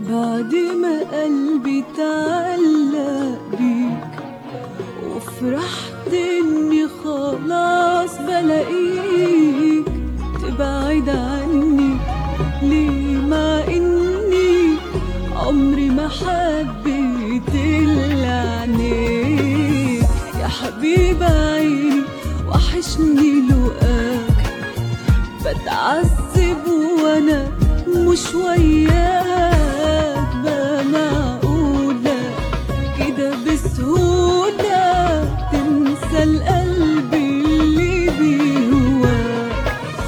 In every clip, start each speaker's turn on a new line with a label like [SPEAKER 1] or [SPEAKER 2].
[SPEAKER 1] بعد ما قلبي تعلق بيك وفرحت اني خلاص بلاقيك تبعد عني ليه مع اني عمري ما حبيت الا عينيك يا حبيب عيني وحشني لقاك بتعذب وانا مش وياك بقى معقولة كده بسهولة تنسى القلب اللي بيهواك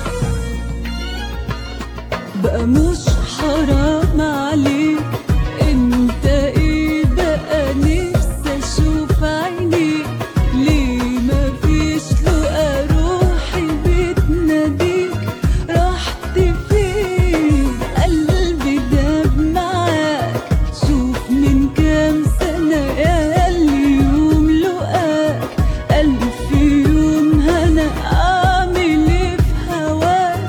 [SPEAKER 1] بقى مش حرام عليك انت ايه بقى نفسي اشوف عينيك ليه مفيش لقى روحي بتناديك رحت فين قلبي داب معاك شوف من كام سنة يا اليوم لقاك ألف يوم هنا أعمل إيه في هواك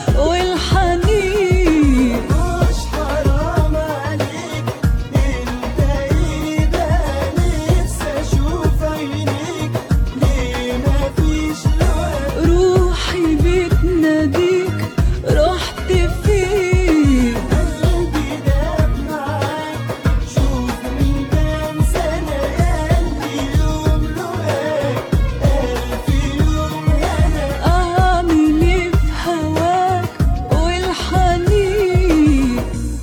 [SPEAKER 1] والحنين
[SPEAKER 2] مش حرام عليك انت ايه بقى نفسي اشوف عينيك ليه مفيش لقاك
[SPEAKER 1] روحي بتناديك رحت فين
[SPEAKER 2] قلبي داب معاك شوف من كام سنة قلبي يوم لقاك ألف يوم هنا
[SPEAKER 1] أعمل إيه في هواك والحنين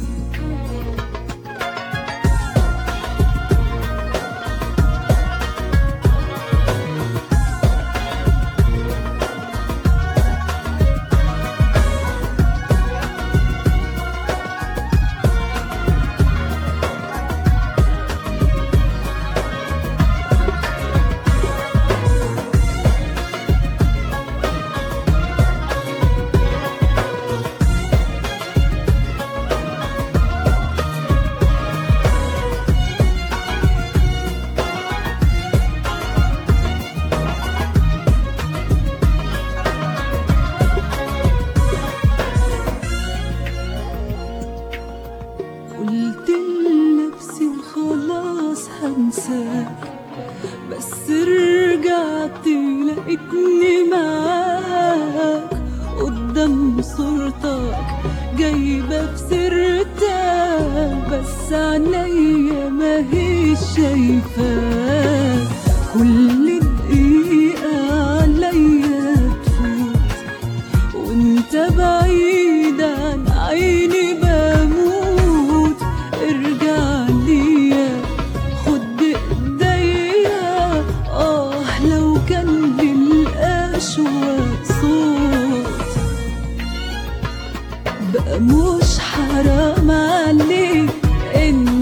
[SPEAKER 1] قلت لنفسي خلاص هنساك بس رجعت لقيتني معاك قدام صورتك جايبة في سيرتك بس عينيا ما هي شايفاك كل دقيقة عليا تفوت وانت بعيد عن عيني بموت ارجع ليا خد ايديا اه لو كان للاشواق صوت بقى مش حرام عليك ان